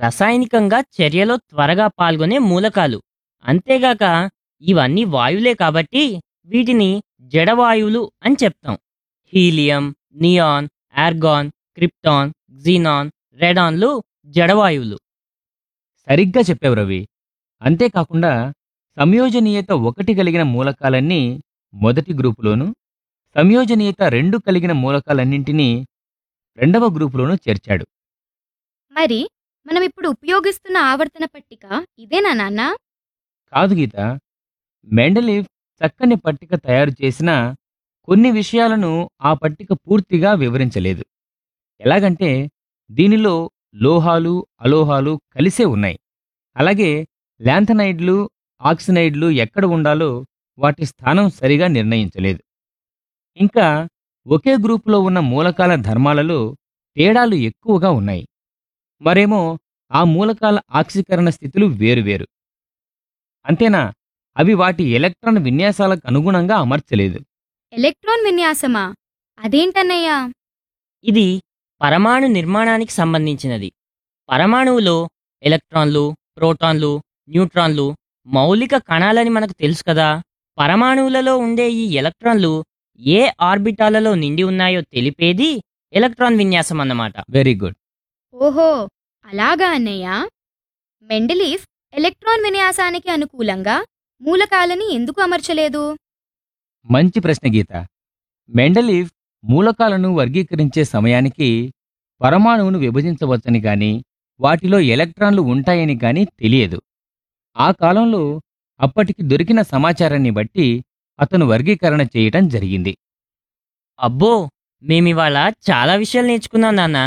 రసాయనికంగా చర్యలో త్వరగా పాల్గొనే మూలకాలు అంతేగాక ఇవన్నీ వాయువులే కాబట్టి వీటిని జడవాయువులు అని చెప్తాం helium neon argon krypton xenon రెడాన్లు జడవాయువులు సరిగ్గా చెప్పావు రవి అంతేకాకుండా సంయోజనీయత ఒకటి కలిగిన మూలకాలన్నీ మొదటి గ్రూపులోను సంయోజనీయత రెండు కలిగిన మూలకాలన్నింటినీ రెండవ గ్రూపులోనూ చేర్చాడు మరి మనం ఇప్పుడు ఉపయోగిస్తున్న ఆవర్తన పట్టిక ఇదేనా నాన్న కాదు గీత మెండలీఫ్ చక్కని పట్టిక తయారు చేసినా కొన్ని విషయాలను ఆ పట్టిక పూర్తిగా వివరించలేదు ఎలాగంటే దీనిలో లోహాలు అలోహాలు కలిసే ఉన్నాయి అలాగే ల్యాంథనైడ్లు ఆక్సినైడ్లు ఎక్కడ ఉండాలో వాటి స్థానం సరిగా నిర్ణయించలేదు ఇంకా ఒకే గ్రూపులో ఉన్న మూలకాల ధర్మాలలో తేడాలు ఎక్కువగా ఉన్నాయి మరేమో ఆ మూలకాల ఆక్సీకరణ స్థితులు వేరువేరు అంతేనా అవి వాటి ఎలక్ట్రాన్ విన్యాసాలకు అనుగుణంగా అమర్చలేదు ఎలక్ట్రాన్ విన్యాసమా అదేంటన్నయ్యా ఇది పరమాణు నిర్మాణానికి సంబంధించినది పరమాణువులో ఎలక్ట్రాన్లు ప్రోటాన్లు న్యూట్రాన్లు మౌలిక కణాలని మనకు తెలుసు కదా పరమాణువులలో ఉండే ఈ ఎలక్ట్రాన్లు ఏ ఆర్బిటాలలో నిండి ఉన్నాయో తెలిపేది ఎలక్ట్రాన్ విన్యాసం అన్నమాట వెరీ గుడ్ ఓహో అలాగా అన్నయ్య మెండలీఫ్ ఎలక్ట్రాన్ విన్యాసానికి అనుకూలంగా మూలకాలని ఎందుకు అమర్చలేదు మంచి ప్రశ్న గీత మెండలీఫ్ మూలకాలను వర్గీకరించే సమయానికి పరమాణువును విభజించవచ్చని గాని వాటిలో ఎలక్ట్రాన్లు ఉంటాయని గాని తెలియదు ఆ కాలంలో అప్పటికి దొరికిన సమాచారాన్ని బట్టి అతను వర్గీకరణ చేయటం జరిగింది అబ్బో మేమివాళ చాలా విషయాలు నేర్చుకున్నాం నాన్న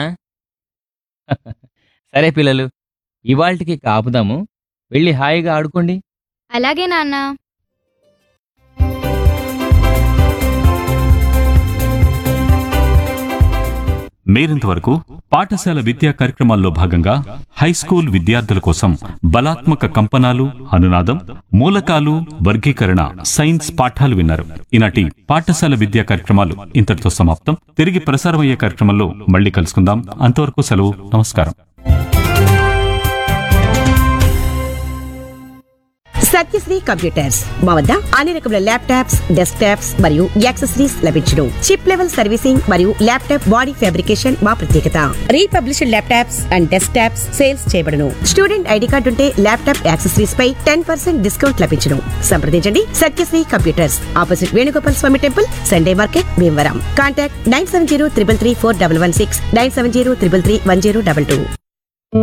సరే పిల్లలు ఇవాల్టికి కాపుదాము వెళ్ళి హాయిగా ఆడుకోండి అలాగే నాన్న మీరింతవరకు పాఠశాల విద్యా కార్యక్రమాల్లో భాగంగా హై స్కూల్ విద్యార్థుల కోసం బలాత్మక కంపనాలు అనునాదం మూలకాలు వర్గీకరణ సైన్స్ పాఠాలు విన్నారు ఈనాటి పాఠశాల విద్యా కార్యక్రమాలు ఇంతటితో సమాప్తం తిరిగి ప్రసారమయ్యే కార్యక్రమంలో మళ్ళీ కలుసుకుందాం అంతవరకు సెలవు నమస్కారం సత్యశ్రీ కంప్యూటర్స్ మా వద్ద అన్ని రకముల ల్యాప్టాప్స్ డెస్క్ టాప్స్ మరియు యాక్సెసరీస్ లభించును చిప్ లెవెల్ సర్వీసింగ్ మరియు ల్యాప్టాప్ బాడీ ఫ్యాబ్రికేషన్ మా ప్రత్యేకత refurbished laptops and desktops sales చేయబడును స్టూడెంట్ ఐడి కార్డు ఉంటే ల్యాప్టాప్ యాక్సెసరీస్ పై టెన్ పర్సెంట్ డిస్కౌంట్ లభించును సంప్రదించండి Satyasri computers opposite Venugopal Swamy temple Sunday market Bhimavaram contact nine seven zero triple three four double one six nine seven zero triple three one zero double two